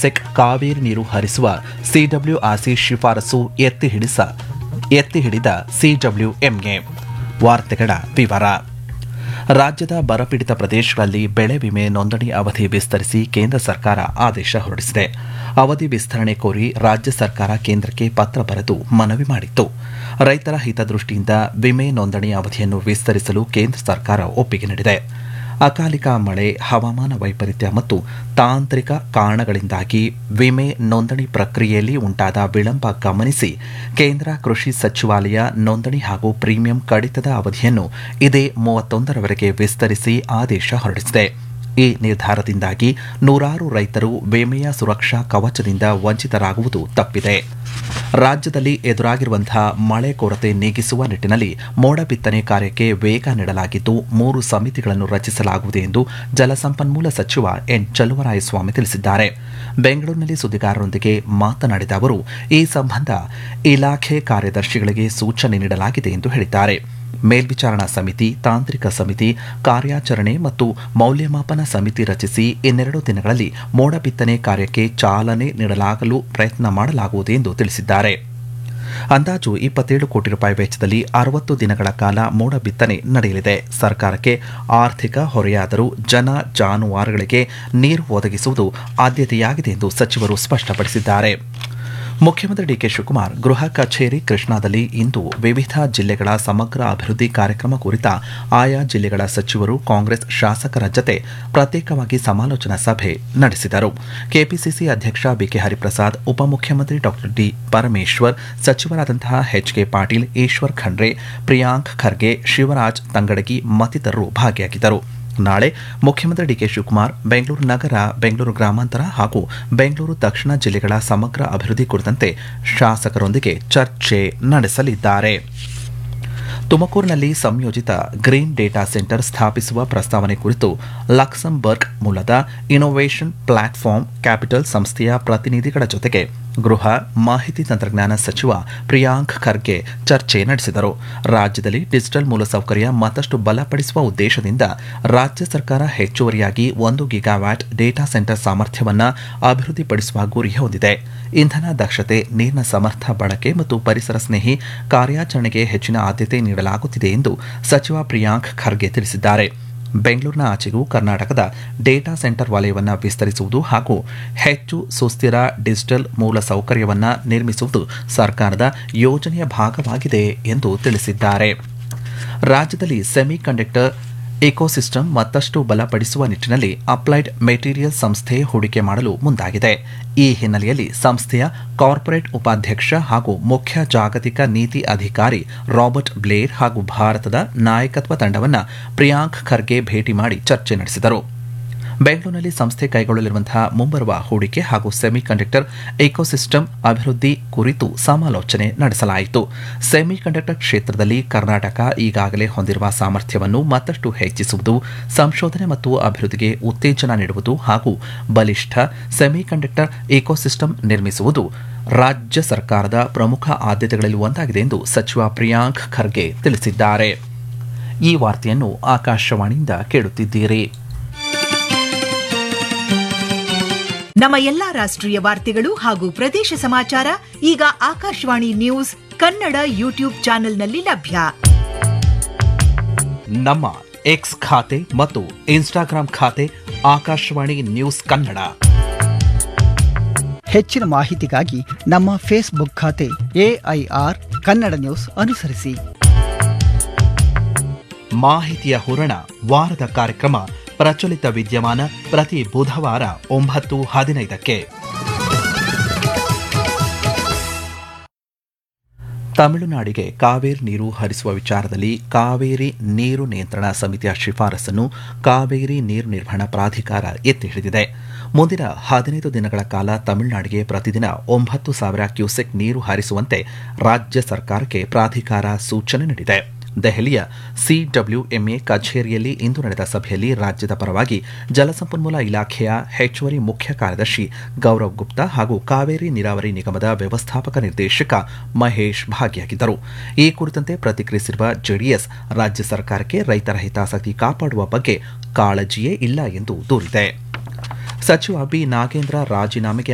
cusec Kaveri ನೀರು ಹರಿಸುವ CWRC ಶಿಫಾರಸು ಎತ್ತಿ ಹಿಡಿಸ ಎತ್ತಿ ಹಿಡಿದ ಸಿಡಬ್ಲ್ಯೂಎಂಗೆ ವಾರ್ತೆಗಳ ವಿವರ ರಾಜ್ಯದ ಬರಪೀಡಿತ ಪ್ರದೇಶಗಳಲ್ಲಿ ಬೆಳೆ ವಿಮೆ ನೋಂದಣಿ ಅವಧಿ ವಿಸ್ತರಿಸಿ ಕೇಂದ್ರ ಸರ್ಕಾರ ಆದೇಶ ಹೊರಡಿಸಿದೆ ಅವಧಿ ವಿಸ್ತರಣೆ ಕೋರಿ ರಾಜ್ಯ ಸರ್ಕಾರ ಕೇಂದ್ರಕ್ಕೆ ಪತ್ರ ಬರೆದು ಮನವಿ ಮಾಡಿತ್ತು ರೈತರ ಹಿತದೃಷ್ಟಿಯಿಂದ ವಿಮೆ ನೋಂದಣಿ ಅವಧಿಯನ್ನು ವಿಸ್ತರಿಸಲು ಕೇಂದ್ರ ಸರ್ಕಾರ ಒಪ್ಪಿಗೆ ನೀಡಿದೆ ಅಕಾಲಿಕ ಮಳೆ ಹವಾಮಾನ ವೈಪರೀತ್ಯ ಮತ್ತು ತಾಂತ್ರಿಕ ಕಾರಣಗಳಿಂದಾಗಿ ವಿಮೆ ನೋಂದಣಿ ಪ್ರಕ್ರಿಯೆಯಲ್ಲಿ ಉಂಟಾದ ವಿಳಂಬ ಗಮನಿಸಿ ಕೇಂದ್ರ ಕೃಷಿ ಸಚಿವಾಲಯ ನೋಂದಣಿ ಹಾಗೂ ಪ್ರೀಮಿಯಂ ಕಡಿತದ ಅವಧಿಯನ್ನು ಇದೇ ಮೂವತ್ತೊಂದರವರೆಗೆ ವಿಸ್ತರಿಸಿ ಆದೇಶ ಹೊರಡಿಸಿದೆ ಈ ನಿರ್ಧಾರದಿಂದಾಗಿ ನೂರಾರು ರೈತರು ವಿಮೆಯ ಸುರಕ್ಷಾ ಕವಚದಿಂದ ವಂಚಿತರಾಗುವುದು ತಪ್ಪಿದೆ ರಾಜ್ಯದಲ್ಲಿ ಎದುರಾಗಿರುವಂತಹ ಮಳೆ ಕೊರತೆ ನೀಗಿಸುವ ನಿಟ್ಟಿನಲ್ಲಿ ಮೋಡ ಬಿತ್ತನೆ ಕಾರ್ಯಕ್ಕೆ ವೇಗ ನೀಡಲಾಗಿದ್ದು ಮೂರು ಸಮಿತಿಗಳನ್ನು ರಚಿಸಲಾಗುವುದು ಎಂದು ಜಲಸಂಪನ್ಮೂಲ ಸಚಿವ ಎನ್ ಚಲುವರಾಯಸ್ವಾಮಿ ತಿಳಿಸಿದ್ದಾರೆ ಬೆಂಗಳೂರಿನಲ್ಲಿ ಸುದ್ದಿಗಾರರೊಂದಿಗೆ ಮಾತನಾಡಿದ ಅವರು ಈ ಸಂಬಂಧ ಇಲಾಖೆ ಕಾರ್ಯದರ್ಶಿಗಳಿಗೆ ಸೂಚನೆ ನೀಡಲಾಗಿದೆ ಎಂದು ಹೇಳಿದ್ದಾರೆ ಮೇಲ್ವಿಚಾರಣಾ ಸಮಿತಿ ತಾಂತ್ರಿಕ ಸಮಿತಿ ಕಾರ್ಯಾಚರಣೆ ಮತ್ತು ಮೌಲ್ಯಮಾಪನ ಸಮಿತಿ ರಚಿಸಿ ಇನ್ನೆರಡು ದಿನಗಳಲ್ಲಿ ಮೋಡ ಬಿತ್ತನೆ ಕಾರ್ಯಕ್ಕೆ ಚಾಲನೆ ನೀಡಲಾಗಲು ಪ್ರಯತ್ನ ಮಾಡಲಾಗುವುದು ಎಂದು ತಿಳಿಸಿದ್ದಾರೆ ಅಂದಾಜು ಇಪ್ಪತ್ತೇಳು ಕೋಟಿ ರೂಪಾಯಿ ವೆಚ್ಚದಲ್ಲಿ ಅರವತ್ತು ದಿನಗಳ ಕಾಲ ಮೋಡ ಬಿತ್ತನೆ ನಡೆಯಲಿದೆ ಸರ್ಕಾರಕ್ಕೆ ಆರ್ಥಿಕ ಹೊರೆಯಾದರೂ ಜನ ಜಾನುವಾರುಗಳಿಗೆ ನೀರು ಒದಗಿಸುವುದು ಆದ್ಯತೆಯಾಗಿದೆ ಎಂದು ಸಚಿವರು ಸ್ಪಷ್ಟಪಡಿಸಿದ್ದಾರೆ ಮುಖ್ಯಮಂತ್ರಿ ಡಿಕೆ ಶಿವಕುಮಾರ್ ಗೃಹ ಕಚೇರಿ ಕೃಷ್ಣಾದಲ್ಲಿ ಇಂದು ವಿವಿಧ ಜಿಲ್ಲೆಗಳ ಸಮಗ್ರ ಅಭಿವೃದ್ಧಿ ಕಾರ್ಯಕ್ರಮ ಕುರಿತ ಆಯಾ ಜಿಲ್ಲೆಗಳ ಸಚಿವರು ಕಾಂಗ್ರೆಸ್ ಶಾಸಕರ ಜತೆ ಪ್ರತ್ಯೇಕವಾಗಿ ಸಮಾಲೋಚನಾ ಸಭೆ ನಡೆಸಿದರು ಕೆಪಿಸಿಸಿ ಅಧ್ಯಕ್ಷ ಬಿಕೆ ಹರಿಪ್ರಸಾದ್ ಉಪಮುಖ್ಯಮಂತ್ರಿ ಡಾ ಡಿ ಪರಮೇಶ್ವರ್ ಸಚಿವರಾದಂತಹ ಎಚ್ಕೆ ಪಾಟೀಲ್ ಈಶ್ವರ್ ಖಂಡ್ರೆ ಪ್ರಿಯಾಂಕ್ ಖರ್ಗೆ ಶಿವರಾಜ್ ತಂಗಡಗಿ ಮತ್ತಿತರರು ಭಾಗಿಯಾಗಿದ್ದರು ನಾಳೆ ಮುಖ್ಯಮಂತ್ರಿ ಡಿಕೆ ಶಿವಕುಮಾರ್ ಬೆಂಗಳೂರು ನಗರ ಬೆಂಗಳೂರು ಗ್ರಾಮಾಂತರ ಹಾಗೂ ಬೆಂಗಳೂರು ದಕ್ಷಿಣ ಜಿಲ್ಲೆಗಳ ಸಮಗ್ರ ಅಭಿವೃದ್ಧಿ ಕುರಿತಂತೆ ಶಾಸಕರೊಂದಿಗೆ ಚರ್ಚೆ ನಡೆಸಲಿದ್ದಾರೆ ತುಮಕೂರಿನಲ್ಲಿ ಸಂಯೋಜಿತ ಗ್ರೀನ್ ಡೇಟಾ ಸೆಂಟರ್ ಸ್ಥಾಪಿಸುವ ಪ್ರಸ್ತಾವನೆ ಕುರಿತು ಲಕ್ಸಂಬರ್ಗ್ ಮೂಲದ ಇನೋವೇಷನ್ ಪ್ಲಾಟ್ಫಾರ್ಮ್ ಕ್ಯಾಪಿಟಲ್ ಸಂಸ್ಥೆಯ ಪ್ರತಿನಿಧಿಗಳ ಜೊತೆಗೆ ಗೃಹ ಮಾಹಿತಿ ತಂತ್ರಜ್ಞಾನ ಸಚಿವ ಪ್ರಿಯಾಂಕ್ ಖರ್ಗೆ ಚರ್ಚೆ ನಡೆಸಿದರು ರಾಜ್ಯದಲ್ಲಿ ಡಿಜಿಟಲ್ ಮೂಲಸೌಕರ್ಯ ಮತ್ತಷ್ಟು ಬಲಪಡಿಸುವ ಉದ್ದೇಶದಿಂದ ರಾಜ್ಯ ಸರ್ಕಾರ ಹೆಚ್ಚುವರಿಯಾಗಿ ಒಂದು ಗಿಗಾವ್ಯಾಟ್ ಡೇಟಾ ಸೆಂಟರ್ ಸಾಮರ್ಥ್ಯವನ್ನು ಅಭಿವೃದ್ಧಿಪಡಿಸುವ ಗುರಿ ಹೊಂದಿದೆ ಇಂಧನ ದಕ್ಷತೆ ನೀರಿನ ಸಮರ್ಥ ಬಳಕೆ ಮತ್ತು ಪರಿಸರ ಸ್ನೇಹಿ ಕಾರ್ಯಾಚರಣೆಗೆ ಹೆಚ್ಚಿನ ಆದ್ಯತೆ ನೀಡಲಾಗುತ್ತಿದೆ ಎಂದು ಸಚಿವ ಪ್ರಿಯಾಂಕ್ ಖರ್ಗೆ ತಿಳಿಸಿದ್ದಾರೆ ಬೆಂಗಳೂರಿನ ಆಚೆಗೂ ಕರ್ನಾಟಕದ ಡೇಟಾ ಸೆಂಟರ್ ವಲಯವನ್ನು ವಿಸ್ತರಿಸುವುದು ಹಾಗೂ ಹೆಚ್ಚು ಸುಸ್ಥಿರ ಡಿಜಿಟಲ್ ಮೂಲ ಸೌಕರ್ಯವನ್ನು ನಿರ್ಮಿಸುವುದು ಸರ್ಕಾರದ ಯೋಜನೆಯ ಭಾಗವಾಗಿದೆ ಎಂದು ತಿಳಿಸಿದ್ದಾರೆ ರಾಜ್ಯದಲ್ಲಿ ಸೆಮಿ ಕಂಡಕ್ಟರ್ ಇಕೋಸಿಸ್ಟಮ್ ಮತ್ತಷ್ಟು ಬಲಪಡಿಸುವ ನಿಟ್ಟಿನಲ್ಲಿ ಅಪ್ಲೈಡ್ ಮೆಟೀರಿಯಲ್ ಸಂಸ್ಥೆ ಹೂಡಿಕೆ ಮಾಡಲು ಮುಂದಾಗಿದೆ ಈ ಹಿನ್ನೆಲೆಯಲ್ಲಿ ಸಂಸ್ಥೆಯ ಕಾರ್ಪೊರೇಟ್ ಉಪಾಧ್ಯಕ್ಷ ಹಾಗೂ ಮುಖ್ಯ ಜಾಗತಿಕ ನೀತಿ ಅಧಿಕಾರಿ ರಾಬರ್ಟ್ ಬ್ಲೇರ್ ಹಾಗೂ ಭಾರತದ ನಾಯಕತ್ವ ತಂಡವನ್ನು ಪ್ರಿಯಾಂಕ್ ಖರ್ಗೆ ಭೇಟಿ ಮಾಡಿ ಚರ್ಚೆ ನಡೆಸಿದರು ಬೆಂಗಳೂರಿನಲ್ಲಿ ಸಂಸ್ಥೆ ಕೈಗೊಳ್ಳಲಿರುವಂತಹ ಮುಂಬರುವ ಹೂಡಿಕೆ ಹಾಗೂ ಸೆಮಿ ಕಂಡಕ್ಟರ್ ಇಕೋಸಿಸ್ಟಮ್ ಅಭಿವೃದ್ಧಿ ಕುರಿತು ಸಮಾಲೋಚನೆ ನಡೆಸಲಾಯಿತು ಸೆಮಿ ಕಂಡಕ್ಟರ್ ಕ್ಷೇತ್ರದಲ್ಲಿ ಕರ್ನಾಟಕ ಈಗಾಗಲೇ ಹೊಂದಿರುವ ಸಾಮರ್ಥ್ಯವನ್ನು ಮತ್ತಷ್ಟು ಹೆಚ್ಚಿಸುವುದು ಸಂಶೋಧನೆ ಮತ್ತು ಅಭಿವೃದ್ಧಿಗೆ ಉತ್ತೇಜನ ನೀಡುವುದು ಹಾಗೂ ಬಲಿಷ್ಠ ಸೆಮಿ ಕಂಡಕ್ಟರ್ ಇಕೋಸಿಸ್ಟಮ್ ನಿರ್ಮಿಸುವುದು ರಾಜ್ಯ ಸರ್ಕಾರದ ಪ್ರಮುಖ ಆದ್ಯತೆಗಳಲ್ಲಿ ಒಂದಾಗಿದೆ ಎಂದು ಸಚಿವ ಪ್ರಿಯಾಂಕ್ ಖರ್ಗೆ ತಿಳಿಸಿದ್ದಾರೆ ಈ ವಾರ್ತೆಯನ್ನು ಆಕಾಶವಾಣಿಯಿಂದ ಕೇಳುತ್ತಿದ್ದೀರಿ ನಮ್ಮ ಎಲ್ಲಾ ರಾಷ್ಟ್ರೀಯ ವಾರ್ತೆಗಳು ಹಾಗೂ ಪ್ರದೇಶ ಸಮಾಚಾರ ಈಗ ಆಕಾಶವಾಣಿ ನ್ಯೂಸ್ ಕನ್ನಡ ಯೂಟ್ಯೂಬ್ ಚಾನೆಲ್ನಲ್ಲಿ ಲಭ್ಯ ನಮ್ಮ ಎಕ್ಸ್ ಖಾತೆ ಮತ್ತು ಇನ್ಸ್ಟಾಗ್ರಾಂ ಖಾತೆ ಆಕಾಶವಾಣಿ ನ್ಯೂಸ್ ಕನ್ನಡ ಹೆಚ್ಚಿನ ಮಾಹಿತಿಗಾಗಿ ನಮ್ಮ ಫೇಸ್ಬುಕ್ ಖಾತೆ ಎಐಆರ್ ಕನ್ನಡ ನ್ಯೂಸ್ ಅನುಸರಿಸಿ ಮಾಹಿತಿಯ ಹೂರಣ ವಾರದ ಕಾರ್ಯಕ್ರಮ ಪ್ರಚಲಿತ ವಿದ್ಯಮಾನ ಪ್ರತಿ ಬುಧವಾರ ಒಂಬತ್ತು ಹದಿನೈದಕ್ಕೆ ತಮಿಳುನಾಡಿಗೆ ಕಾವೇರಿ ನೀರು ಹರಿಸುವ ವಿಚಾರದಲ್ಲಿ ಕಾವೇರಿ ನೀರು ನಿಯಂತ್ರಣ ಸಮಿತಿಯ ಶಿಫಾರಸನ್ನು ಕಾವೇರಿ ನೀರು ನಿರ್ವಹಣಾ ಪ್ರಾಧಿಕಾರ ಎತ್ತಿ ಹಿಡಿದಿದೆ ಮುಂದಿನ ಹದಿನೈದು ದಿನಗಳ ಕಾಲ ತಮಿಳುನಾಡಿಗೆ ಪ್ರತಿದಿನ ಒಂಬತ್ತು ಸಾವಿರ ಕ್ಯೂಸೆಕ್ ನೀರು ಹರಿಸುವಂತೆ ರಾಜ್ಯ ಸರ್ಕಾರಕ್ಕೆ ಪ್ರಾಧಿಕಾರ ಸೂಚನೆ ನೀಡಿದೆ ದೆಹಲಿಯ ಸಿಡಬ್ಲ್ಯೂಎಂಎ ಕಚೇರಿಯಲ್ಲಿ ಇಂದು ನಡೆದ ಸಭೆಯಲ್ಲಿ ರಾಜ್ಯದ ಪರವಾಗಿ ಜಲಸಂಪನ್ಮೂಲ ಇಲಾಖೆಯ ಹೆಚ್ಚುವರಿ ಮುಖ್ಯ ಕಾರ್ಯದರ್ಶಿ ಗೌರವ್ ಗುಪ್ತಾ ಹಾಗೂ ಕಾವೇರಿ ನೀರಾವರಿ ನಿಗಮದ ವ್ಯವಸ್ಥಾಪಕ ನಿರ್ದೇಶಕ ಮಹೇಶ್ ಭಾಗಿಯಾಗಿದ್ದರು ಈ ಕುರಿತಂತೆ ಪ್ರತಿಕ್ರಿಯಿಸಿರುವ ಜೆಡಿಎಸ್ ರಾಜ್ಯ ಸರ್ಕಾರಕ್ಕೆ ರೈತರ ಹಿತಾಸಕ್ತಿ ಕಾಪಾಡುವ ಬಗ್ಗೆ ಕಾಳಜಿಯೇ ಇಲ್ಲ ಎಂದು ದೂರಿದೆ ಸಚಿವ ಬಿ ನಾಗೇಂದ್ರ ರಾಜೀನಾಮೆಗೆ